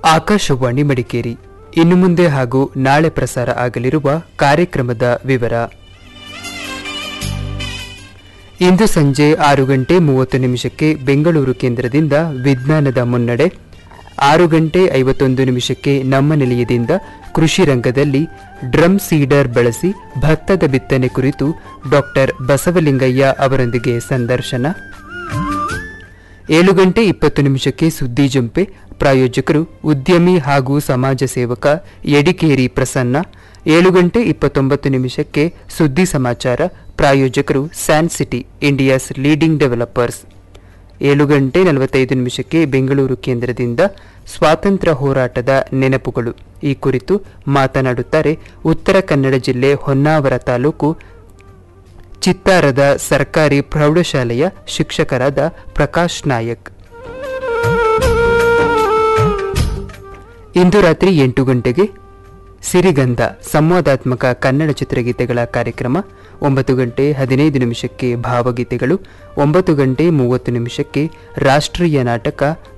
ಆಕಾಶವಾಣಿ ಮಡಿಕೇರಿ ಇನ್ನು ಮುಂದೆ ಹಾಗೂ ನಾಳೆ ಪ್ರಸಾರ ಆಗಲಿರುವ ಕಾರ್ಯಕ್ರಮದ ವಿವರ ಇಂದು ಸಂಜೆ ಆರು ಗಂಟೆ ಮೂವತ್ತು ನಿಮಿಷಕ್ಕೆ ಬೆಂಗಳೂರು ಕೇಂದ್ರದಿಂದ ವಿಜ್ಞಾನದ ಮುನ್ನಡೆ ಆರು ಗಂಟೆ ಐವತ್ತೊಂದು ನಿಮಿಷಕ್ಕೆ ನಮ್ಮ ನಿಲಯದಿಂದ ಕೃಷಿ ರಂಗದಲ್ಲಿ ಡ್ರಮ್ ಸೀಡರ್ ಬಳಸಿ ಭತ್ತದ ಬಿತ್ತನೆ ಕುರಿತು ಡಾಕ್ಟರ್ ಬಸವಲಿಂಗಯ್ಯ ಅವರೊಂದಿಗೆ ಸಂದರ್ಶನ ಏಳು ಗಂಟೆ ಇಪ್ಪತ್ತು ನಿಮಿಷಕ್ಕೆ ಸುದ್ದಿ ಜಂಪೆ ಪ್ರಾಯೋಜಕರು ಉದ್ಯಮಿ ಹಾಗೂ ಸಮಾಜ ಸೇವಕ ಯಡಿಕೇರಿ ಪ್ರಸನ್ನ ಏಳು ಗಂಟೆ ಇಪ್ಪತ್ತೊಂಬತ್ತು ನಿಮಿಷಕ್ಕೆ ಸುದ್ದಿ ಸಮಾಚಾರ ಪ್ರಾಯೋಜಕರು San City India's leading developers ಏಳು ಗಂಟೆ ನಲವತ್ತೈದು ನಿಮಿಷಕ್ಕೆ ಬೆಂಗಳೂರು ಕೇಂದ್ರದಿಂದ ಸ್ವಾತಂತ್ರ್ಯ ಹೋರಾಟದ ನೆನಪುಗಳು ಈ ಕುರಿತು ಮಾತನಾಡುತ್ತಾರೆ ಉತ್ತರ ಕನ್ನಡ ಜಿಲ್ಲೆ ಹೊನ್ನಾವರ ತಾಲೂಕು ಚಿತ್ತಾರದ ಸರ್ಕಾರಿ ಪ್ರೌಢಶಾಲೆಯ ಶಿಕ್ಷಕರಾದ ಪ್ರಕಾಶ್ ನಾಯಕ್ ಇಂದು ರಾತ್ರಿ ಎಂಟು ಗಂಟೆಗೆ ಸಿರಿಗಂಧ ಸಂವಾದಾತ್ಮಕ ಕನ್ನಡ ಚಿತ್ರಗೀತೆಗಳ ಕಾರ್ಯಕ್ರಮ ಒಂಬತ್ತು ಗಂಟೆ ಹದಿನೈದು ನಿಮಿಷಕ್ಕೆ ಭಾವಗೀತೆಗಳು ಒಂಬತ್ತು ಗಂಟೆ ಮೂವತ್ತು ನಿಮಿಷಕ್ಕೆ ರಾಷ್ಟ್ರೀಯ ನಾಟಕ